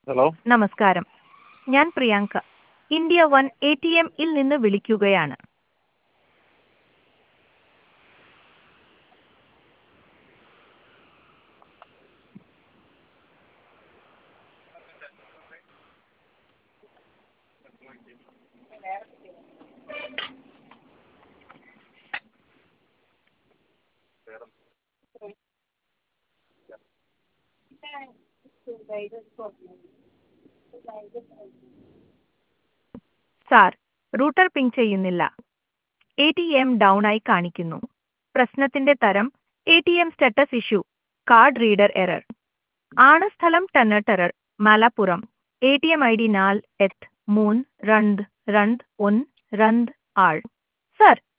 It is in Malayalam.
ഹലോ നമസ്കാരം ഞാൻ Priyanka India one A T എമ്മിൽ നിന്ന് വിളിക്കുകയാണ് സാർ റൂട്ടർ പിങ് ചെയ്യുന്നില്ല എ ടി എം ഡൗൺ ആയി കാണിക്കുന്നു പ്രശ്നത്തിന്റെ തരം A T M status issue card reader error ആണ് സ്ഥലം ടന്നട്ടറർ Malappuram A T M I D നാല് എട്ട് മൂന്ന് രണ്ട് രണ്ട് ഒന്ന് രണ്ട് ആറ് സർ